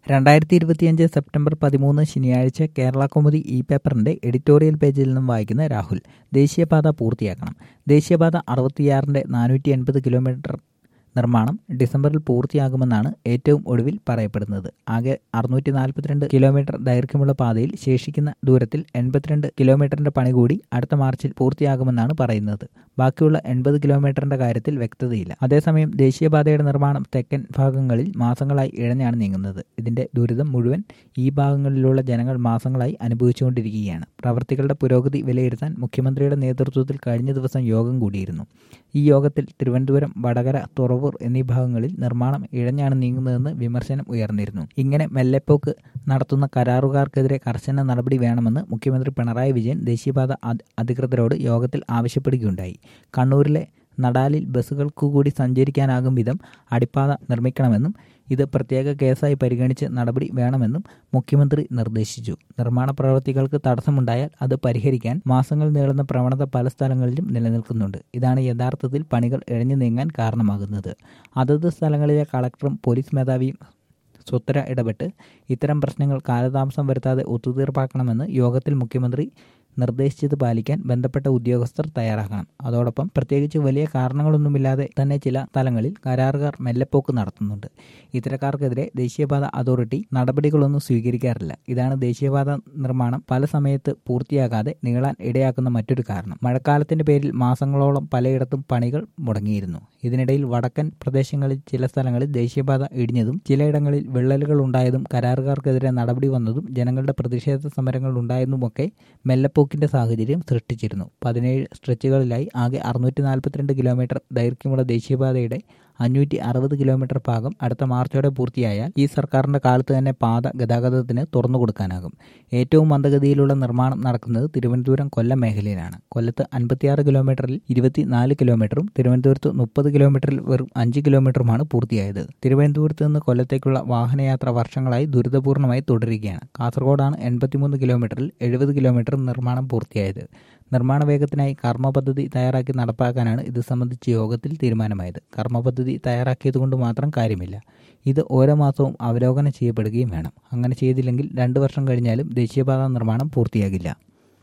രണ്ടായിരത്തി ഇരുപത്തിയഞ്ച് സെപ്റ്റംബർ പതിമൂന്ന് ശനിയാഴ്ച കേരള കൗമുദി ഇ പേപ്പറിന്റെ എഡിറ്റോറിയൽ പേജിൽ നിന്നും വായിക്കുന്ന രാഹുൽ ദേശീയപാത പൂർത്തിയാക്കണം ദേശീയപാത അറുപത്തിയാറിന്റെ നാനൂറ്റി എൺപത് കിലോമീറ്റർ നിർമ്മാണം ഡിസംബറിൽ പൂർത്തിയാകുമെന്നാണ് ഏറ്റവും ഒടുവിൽ പറയപ്പെടുന്നത് ആകെ അറുന്നൂറ്റി നാൽപ്പത്തിരണ്ട് കിലോമീറ്റർ ദൈർഘ്യമുള്ള പാതയിൽ ശേഷിക്കുന്ന ദൂരത്തിൽ എൺപത്തിരണ്ട് കിലോമീറ്ററിന്റെ പണി കൂടി അടുത്ത മാർച്ചിൽ പൂർത്തിയാകുമെന്നാണ് പറയുന്നത് ബാക്കിയുള്ള എൺപത് കിലോമീറ്ററിന്റെ കാര്യത്തിൽ വ്യക്തതയില്ല അതേസമയം ദേശീയപാതയുടെ നിർമ്മാണം തെക്കൻ ഭാഗങ്ങളിൽ മാസങ്ങളായി ഇഴഞ്ഞാണ് നീങ്ങുന്നത് ഇതിന്റെ ദുരിതം മുഴുവൻ ഈ ഭാഗങ്ങളിലുള്ള ജനങ്ങൾ മാസങ്ങളായി അനുഭവിച്ചുകൊണ്ടിരിക്കുകയാണ് പ്രവർത്തികളുടെ പുരോഗതി വിലയിരുത്താൻ മുഖ്യമന്ത്രിയുടെ നേതൃത്വത്തിൽ കഴിഞ്ഞ ദിവസം യോഗം കൂടിയിരുന്നു ഈ യോഗത്തിൽ തിരുവനന്തപുരം വടകര തുറവൂർ എന്നീ ഭാഗങ്ങളിൽ നിർമ്മാണം ഇഴഞ്ഞാണ് നീങ്ങുന്നതെന്ന് വിമർശനം ഉയർന്നിരുന്നു ഇങ്ങനെ മെല്ലെപ്പോക്ക് നടത്തുന്ന കരാറുകാർക്കെതിരെ കർശന നടപടി വേണമെന്ന് മുഖ്യമന്ത്രി പിണറായി വിജയൻ ദേശീയപാത അധികൃതരോട് യോഗത്തിൽ ആവശ്യപ്പെടുകയുണ്ടായി കണ്ണൂരിലെ നടാലിൽ ബസ്സുകൾക്കു കൂടി സഞ്ചരിക്കാനാകും വിധം അടിപ്പാത നിർമ്മിക്കണമെന്നും ഇത് പ്രത്യേക കേസായി പരിഗണിച്ച് നടപടി വേണമെന്നും മുഖ്യമന്ത്രി നിർദ്ദേശിച്ചു നിർമ്മാണ പ്രവൃത്തികൾക്ക് തടസ്സമുണ്ടായാൽ അത് പരിഹരിക്കാൻ മാസങ്ങൾ നീളുന്ന പ്രവണത പല സ്ഥലങ്ങളിലും നിലനിൽക്കുന്നുണ്ട് ഇതാണ് യഥാർത്ഥത്തിൽ പണികൾ ഇഴഞ്ഞു നീങ്ങാൻ കാരണമാകുന്നത് അതത് സ്ഥലങ്ങളിലെ കളക്ടറും പോലീസ് മേധാവിയും സ്വത്തര ഇടപെട്ട് ഇത്തരം പ്രശ്നങ്ങൾ കാലതാമസം വരുത്താതെ ഒത്തുതീർപ്പാക്കണമെന്ന് യോഗത്തിൽ മുഖ്യമന്ത്രി നിർദ്ദേശിച്ചത് പാലിക്കാൻ ബന്ധപ്പെട്ട ഉദ്യോഗസ്ഥർ തയ്യാറാക്കണം അതോടൊപ്പം പ്രത്യേകിച്ച് വലിയ കാരണങ്ങളൊന്നുമില്ലാതെ തന്നെ ചില സ്ഥലങ്ങളിൽ കരാറുകാർ മെല്ലെപ്പോക്ക് നടത്തുന്നുണ്ട് ഇത്തരക്കാർക്കെതിരെ ദേശീയപാത അതോറിറ്റി നടപടികളൊന്നും സ്വീകരിക്കാറില്ല ഇതാണ് ദേശീയപാത നിർമ്മാണം പല സമയത്ത് പൂർത്തിയാകാതെ നീളാൻ ഇടയാക്കുന്ന മറ്റൊരു കാരണം മഴക്കാലത്തിന്റെ പേരിൽ മാസങ്ങളോളം പലയിടത്തും പണികൾ മുടങ്ങിയിരുന്നു ഇതിനിടയിൽ വടക്കൻ പ്രദേശങ്ങളിൽ ചില സ്ഥലങ്ങളിൽ ദേശീയപാത ഇടിഞ്ഞതും ചിലയിടങ്ങളിൽ വിള്ളലുകൾ ഉണ്ടായതും കരാറുകാർക്കെതിരെ നടപടി വന്നതും ജനങ്ങളുടെ പ്രതിഷേധ സമരങ്ങൾ ഉണ്ടായതുമൊക്കെ മെല്ലെപ്പോക്കിന്റെ സാഹചര്യം സൃഷ്ടിച്ചിരുന്നു പതിനേഴ് സ്ട്രെച്ചുകളിലായി ആകെ അറുന്നൂറ്റി നാൽപ്പത്തിരണ്ട് കിലോമീറ്റർ ദൈർഘ്യമുള്ള ദേശീയപാതയുടെ അഞ്ഞൂറ്റി അറുപത് കിലോമീറ്റർ ഭാഗം അടുത്ത മാർച്ചോടെ പൂർത്തിയായാൽ ഈ സർക്കാരിന്റെ കാലത്ത് തന്നെ പാത ഗതാഗതത്തിന് തുറന്നു കൊടുക്കാനാകും ഏറ്റവും മന്ദഗതിയിലുള്ള നിർമ്മാണം നടക്കുന്നത് തിരുവനന്തപുരം കൊല്ലം മേഖലയിലാണ് കൊല്ലത്ത് അൻപത്തിയാറ് കിലോമീറ്ററിൽ ഇരുപത്തിനാല് കിലോമീറ്ററും തിരുവനന്തപുരത്ത് മുപ്പത് കിലോമീറ്ററിൽ വെറും അഞ്ച് കിലോമീറ്ററുമാണ് പൂർത്തിയായത് തിരുവനന്തപുരത്ത് നിന്ന് കൊല്ലത്തേക്കുള്ള വാഹനയാത്ര വർഷങ്ങളായി ദുരിതപൂർണ്ണമായി തുടരുകയാണ് കാസർഗോഡാണ് എൺപത്തിമൂന്ന് കിലോമീറ്ററിൽ എഴുപത് കിലോമീറ്റർ നിർമ്മാണം പൂർത്തിയായത് നിർമ്മാണ വേഗത്തിനായി കർമ്മ പദ്ധതി തയ്യാറാക്കി നടപ്പാക്കാനാണ് ഇത് സംബന്ധിച്ച് യോഗത്തിൽ തീരുമാനമായത് കർമ്മ പദ്ധതി തയ്യാറാക്കിയതുകൊണ്ട് മാത്രം കാര്യമില്ല ഇത് ഓരോ മാസവും അവലോകനം ചെയ്യപ്പെടുകയും വേണം അങ്ങനെ ചെയ്തില്ലെങ്കിൽ രണ്ടു വർഷം കഴിഞ്ഞാലും ദേശീയപാത നിർമ്മാണം പൂർത്തിയാകില്ല